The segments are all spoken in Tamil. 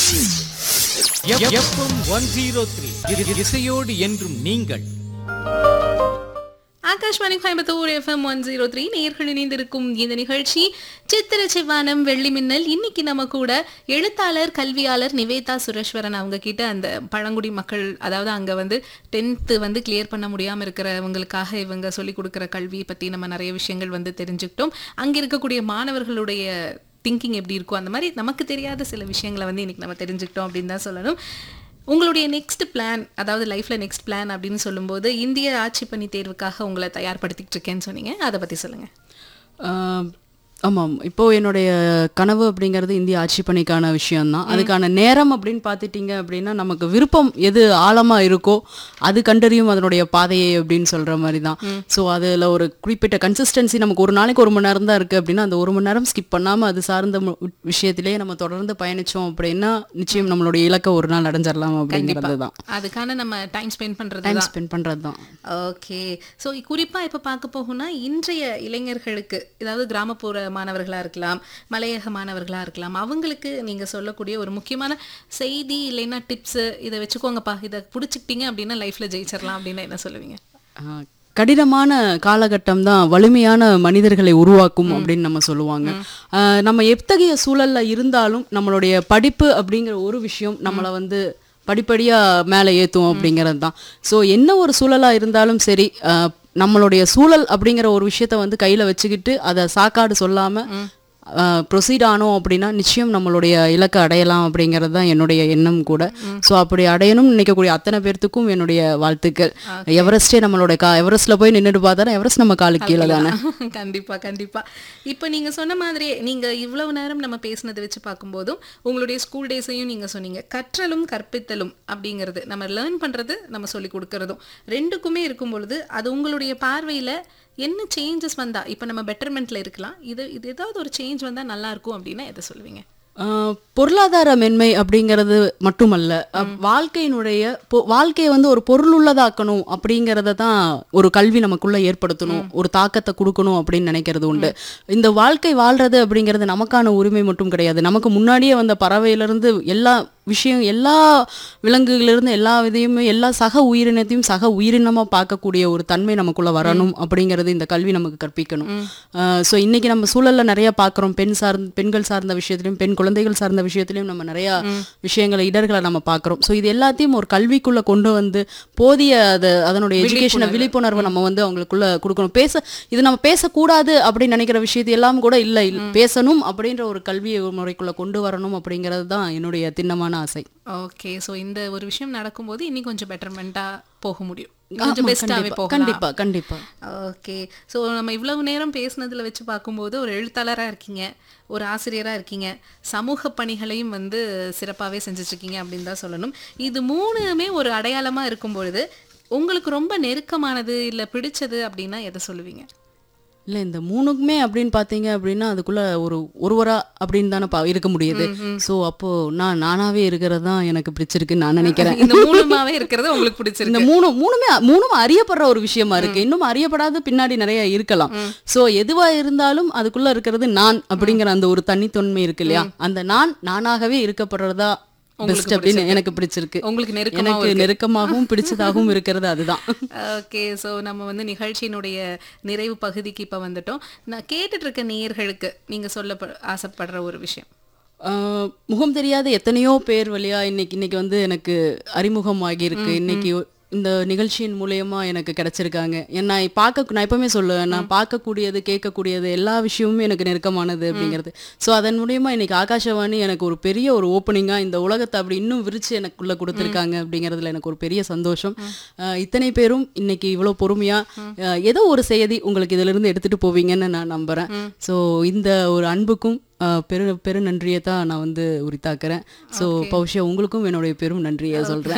எஃப்எம் ஒன் ஜீரோ த்ரீ இசையோடு என்றும் நீங்கள் Akashvani Coimbatore FM one zero three நேர்கள் இணைந்திருக்கும் இந்த நிகழ்ச்சி சித்திர செவ்வானம் வெள்ளி மின்னல் இன்னைக்கு நம்ம கூட எழுத்தாளர் கல்வியாளர் நிவேதா சுரேஸ்வரன் அவங்க கிட்ட அந்த பழங்குடி மக்கள் அதாவது அங்க வந்து டென்த்து வந்து கிளியர் பண்ண முடியாம இருக்கிறவங்களுக்காக இவங்க சொல்லி கொடுக்குற கல்வி பத்தி நம்ம நிறைய விஷயங்கள் வந்து தெரிஞ்சுக்கிட்டோம் அங்க இருக்கக்கூடிய மாணவர்களுடைய திங்கிங் எப்படி இருக்கும் அந்த மாதிரி நமக்கு தெரியாத சில விஷயங்களை வந்து இன்னைக்கு நம்ம தெரிஞ்சுக்கிட்டோம் அப்படின்னு தான் சொல்லணும் உங்களுடைய நெக்ஸ்ட் பிளான் அதாவது லைஃப்ல நெக்ஸ்ட் பிளான் அப்படின்னு சொல்லும்போது இந்திய ஆட்சி பணி தேர்வுக்காக உங்களை தயார்படுத்திட்டு இருக்கேன்னு சொன்னீங்க அதை பத்தி சொல்லுங்க ஆஹ் ஆமாம் இப்போ என்னுடைய கனவு அப்படிங்கிறது இந்திய ஆட்சி பணிக்கான விஷயம்தான் அதுக்கான நேரம் அப்படின்னு பார்த்துட்டீங்க அப்படின்னா நமக்கு விருப்பம் எது ஆழமா இருக்கோ அது கண்டறியும் அதனுடைய பாதையை அப்படின்னு சொல்ற மாதிரி தான் ஸோ அதில் ஒரு குறிப்பிட்ட கன்சிஸ்டன்சி நமக்கு ஒரு நாளைக்கு ஒரு மணி நேரம் தான் இருக்கு அப்படின்னா அந்த ஒரு மணி நேரம் ஸ்கிப் பண்ணாம அது சார்ந்த மு- விஷயத்திலேயே நம்ம தொடர்ந்து பயணிச்சோம் அப்படின்னா நிச்சயம் நம்மளுடைய இலக்கை ஒரு நாள் அடைஞ்சிடலாம் அப்படிங்கிறது தான் அதுக்கான நம்ம டைம் ஸ்பெண்ட் பண்றது டைம் ஸ்பெண்ட் பண்றது தான் ஓகே ஸோ குறிப்பா இப்ப பார்க்க போகணும்னா இன்றைய இளைஞர்களுக்கு அதாவது கிராமப்புற மாணவர்களா இருக்கலாம் மலையக மாணவர்களா இருக்கலாம் அவங்களுக்கு நீங்க சொல்லக்கூடிய ஒரு முக்கியமான செய்தி இல்லைன்னா டிப்ஸ் இதை வச்சுக்கோங்கப்பா இதை பிடிச்சிக்கிட்டீங்க அப்படின்னா லைஃப்ல ஜெயிச்சிடலாம் அப்படின்னா என்ன சொல்லுவீங்க ஆஹ் கடினமான காலகட்டம் தான் வலிமையான மனிதர்களை உருவாக்கும் அப்படின்னு நம்ம சொல்லுவாங்க ஆஹ் நம்ம எத்தகைய சூழல்ல இருந்தாலும் நம்மளுடைய படிப்பு அப்படிங்கிற ஒரு விஷயம் நம்மளை வந்து படிப்படியா மேலே ஏத்தும் அப்படிங்கிறது தான் ஸோ என்ன ஒரு சூழலா இருந்தாலும் சரி ஆஹ் நம்மளுடைய சூழல் அப்படிங்கிற ஒரு விஷயத்த வந்து கையில வச்சுக்கிட்டு அதை சாக்காடு சொல்லாம ப்ரொசீட் ஆனோம் அப்படின்னா நிச்சயம் நம்மளுடைய இலக்கை அடையலாம் அப்படிங்கிறது தான் என்னுடைய எண்ணம் கூட ஸோ அப்படி அடையணும்னு நினைக்கக்கூடிய அத்தனை பேர்த்துக்கும் என்னுடைய வாழ்த்துக்கள் எவரெஸ்டே நம்மளோட கா எவரெஸ்ட்ல போய் நின்றுட்டு பார்த்தா எவரெஸ்ட் நம்ம காலுக்கு கீழே தானே கண்டிப்பா கண்டிப்பா இப்போ நீங்க சொன்ன மாதிரி நீங்க இவ்வளவு நேரம் நம்ம பேசினதை வச்சு பார்க்கும்போதும் உங்களுடைய ஸ்கூல் டேஸையும் நீங்க சொன்னீங்க கற்றலும் கற்பித்தலும் அப்படிங்கிறது நம்ம லேர்ன் பண்றது நம்ம சொல்லி கொடுக்கறதும் ரெண்டுக்குமே இருக்கும் பொழுது அது உங்களுடைய பார்வையில என்ன சேஞ்சஸ் வந்தா இப்போ நம்ம பெட்டர்மெண்ட்ல இருக்கலாம் இது இது ஏதாவது ஒரு சேஞ்ச் வந்தா நல்லா இருக்கும் அப்படின்னா எதை சொல்லுவீங்க ஆஹ் பொருளாதார மென்மை அப்படிங்கிறது மட்டுமல்ல அஹ் வாழ்க்கையினுடைய பொ- வாழ்க்கையை வந்து ஒரு பொருளுள்ளதாக்கணும் அப்படிங்கிறத தான் ஒரு கல்வி நமக்குள்ள ஏற்படுத்தணும் ஒரு தாக்கத்தை கொடுக்கணும் அப்படின்னு நினைக்கிறது உண்டு இந்த வாழ்க்கை வாழ்றது அப்படிங்கிறது நமக்கான உரிமை மட்டும் கிடையாது நமக்கு முன்னாடியே வந்த பறவையிலிருந்து எல்லா விஷயம் எல்லா விலங்குகளிலிருந்து எல்லா இதையுமே எல்லா சக உயிரினத்தையும் சக உயிரினமா பார்க்கக்கூடிய ஒரு தன்மை நமக்குள்ள வரணும் அப்படிங்கிறது இந்த கல்வி நமக்கு கற்பிக்கணும் ஸோ இன்னைக்கு நம்ம சூழல்ல நிறைய பார்க்குறோம் பெண் சார்ந்த பெண்கள் சார்ந்த விஷயத்திலையும் பெண் குழந்தைகள் சார்ந்த விஷயத்திலையும் நம்ம நிறைய விஷயங்களை இடர்களை நம்ம பார்க்குறோம் ஸோ இது எல்லாத்தையும் ஒரு கல்விக்குள்ள கொண்டு வந்து போதிய அது அதனுடைய எஜுகேஷனை விழிப்புணர்வை நம்ம வந்து அவங்களுக்குள்ள கொடுக்கணும் பேச இது நம்ம பேசக்கூடாது அப்படின்னு நினைக்கிற விஷயத்தை எல்லாம் கூட இல்லை இல்ல, பேசணும் அப்படின்ற ஒரு கல்வி முறைக்குள்ள கொண்டு வரணும் அப்படிங்கிறது தான் என்னுடைய திண்ணமான ஆசை ஓகே ஸோ இந்த ஒரு விஷயம் நடக்கும்போது இன்னும் கொஞ்சம் பெட்டர்மெண்ட்டா போக முடியும் கொஞ்சம் ஆமா, பெஸ்ட்டாகவே கண்டிப்பா, போகலாம் கண்டிப்பா கண்டிப்பா ஓகே ஸோ நம்ம இவ்வளவு நேரம் பேசுனதுல வச்சு பார்க்கும்போது ஒரு எழுத்தாளராக இருக்கீங்க ஒரு ஆசிரியராக இருக்கீங்க சமூக பணிகளையும் வந்து சிறப்பாகவே செஞ்சுட்ருக்கீங்க அப்படின்னு தான் சொல்லணும் இது மூணுமே ஒரு அடையாளமாக இருக்கும் பொழுது உங்களுக்கு ரொம்ப நெருக்கமானது இல்லை பிடிச்சது அப்படின்னா எதை சொல்லுவீங்க இல்ல இந்த மூணுக்குமே அப்படின்னு பாத்தீங்க அப்படின்னா அதுக்குள்ள ஒரு ஒருவரா அப்படின்னு தானே பா- இருக்க முடியுது சோ அப்போ நான் நானாவே இருக்கிறது தான் எனக்கு பிடிச்சிருக்குன்னு நான் நினைக்கிறேன் இந்த மூணுமாவே இருக்கிறது உங்களுக்கு பிடிச்சிருக்கு இந்த மூணு மூணுமே மூணும் அறியப்படுற ஒரு விஷயமா இருக்கு இன்னும் அறியப்படாத பின்னாடி நிறைய இருக்கலாம் சோ எதுவா இருந்தாலும் அதுக்குள்ள இருக்கிறது நான் அப்படிங்கிற அந்த ஒரு தனித்தன்மை இருக்கு இல்லையா அந்த நான் நானாகவே இருக்கப்படுறதா பெஸ்ட் அப்படின்னு எனக்கு பிடிச்சிருக்கு உங்களுக்கு நெருக்கமா எனக்கு நெருக்கமாகவும் பிடிச்சதாகவும் இருக்கிறது அதுதான் ஓகே ஸோ நம்ம வந்து நிகழ்ச்சியினுடைய நிறைவு பகுதிக்கு இப்போ வந்துட்டோம் நான் கேட்டுட்டு இருக்க நேயர்களுக்கு நீங்க சொல்ல ஆசைப்படுற ஒரு விஷயம் ஆஹ் முகம் தெரியாத எத்தனையோ பேர் வழியா இன்னைக்கு இன்னைக்கு வந்து எனக்கு அறிமுகம் ஆகியிருக்கு இன்னைக்கு இந்த நிகழ்ச்சியின் மூலியமா எனக்கு கிடைச்சிருக்காங்க ஏன் நான் பார்க்க நான் எப்பவுமே சொல்லுவேன் நான் பார்க்கக்கூடியது கேட்கக்கூடியது எல்லா விஷயமுமே எனக்கு நெருக்கமானது அப்படிங்கிறது ஸோ அதன் மூலியமா இன்னைக்கு ஆகாஷவாணி எனக்கு ஒரு பெரிய ஒரு ஓப்பனிங்கா இந்த உலகத்தை அப்படி இன்னும் விரிச்சு எனக்குள்ள கொடுத்துருக்காங்க அப்படிங்கிறதுல எனக்கு ஒரு பெரிய சந்தோஷம் ஆஹ் இத்தனை பேரும் இன்னைக்கு இவ்வளோ பொறுமையா ஆஹ் ஏதோ ஒரு செய்தி உங்களுக்கு இதுல இருந்து எடுத்துட்டு போவீங்கன்னு நான் நம்புறேன் ஸோ இந்த ஒரு அன்புக்கும் ஆஹ் பெரு பெரு நன்றியை தான் நான் வந்து உரித்தாக்குறேன் ஸோ பௌஷ்யா உங்களுக்கும் என்னுடைய பெரும் நன்றியை சொல்றேன்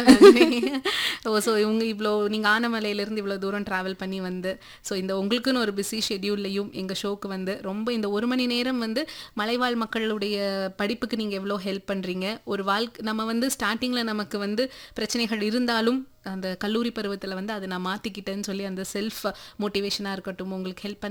ஓ ஸோ இவங்க இவ்வளோ நீங்கள் ஆனமலையிலேருந்து இவ்வளோ தூரம் ட்ராவல் பண்ணி வந்து ஸோ இந்த உங்களுக்குன்னு ஒரு பிஸி ஷெட்யூல்லையும் எங்கள் ஷோக்கு வந்து ரொம்ப இந்த ஒரு மணி நேரம் வந்து மலைவாழ் மக்களுடைய படிப்புக்கு நீங்கள் எவ்வளோ ஹெல்ப் பண்ணுறீங்க ஒரு வாழ்க்கை நம்ம வந்து ஸ்டார்டிங்கில் நமக்கு வந்து பிரச்சனைகள் இருந்தாலும் அந்த கல்லூரி பருவத்தில் வந்து அதை நான் மாற்றிக்கிட்டேன்னு சொல்லி அந்த செல்ஃப் மோட்டிவேஷனாக இருக்கட்டும் உங்களுக்கு ஹெல்ப்